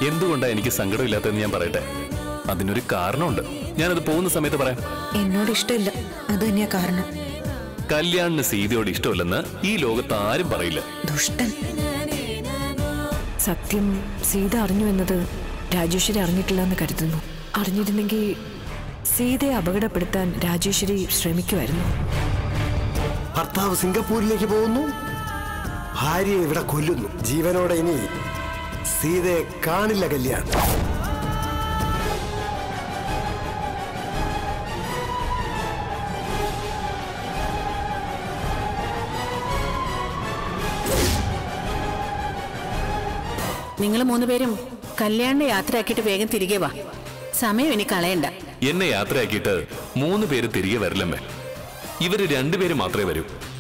എന്തുകൊണ്ടാ എനിക്ക് സങ്കടമില്ലാത്തതെന്ന് ഞാൻ പറയട്ടെ അതിനൊരു കാരണമുണ്ട് ഞാനത് പോകുന്ന സമയത്ത് പറയാം എന്നോട് ഇഷ്ടമില്ല അത് തന്നെയാ കാരണം കല്യാണിന് സീതയോട് ഇഷ്ടമില്ലെന്ന് ഈ ലോകത്ത് ആരും പറയില്ല ദുഷ്ടൻ സത്യം സീത അറിഞ്ഞു എന്നത് രാജേശ്വരി അറിഞ്ഞിട്ടില്ല എന്ന് കരുതുന്നു അറിഞ്ഞിരുന്നെങ്കിൽ സീതയെ അപകടപ്പെടുത്താൻ രാജേശ്വരി ശ്രമിക്കുമായിരുന്നു ഭർത്താവ് സിംഗപ്പൂരിലേക്ക് പോകുന്നു ഭാര്യയെ ഇവിടെ കൊല്ലുന്നു ജീവനോടെ ഇനി സീതയെ കാണില്ല കല്യാൺ നിങ്ങൾ മൂന്നുപേരും കല്യാണിനെ യാത്രയാക്കിയിട്ട് വേഗം തിരികെ വാ സമയം ഇനി കളയണ്ട എന്നെ യാത്രയാക്കിയിട്ട് മൂന്ന് പേര് തിരികെ വരില്ലമ്മേ ഇവര് രണ്ടുപേര് മാത്രമേ വരൂ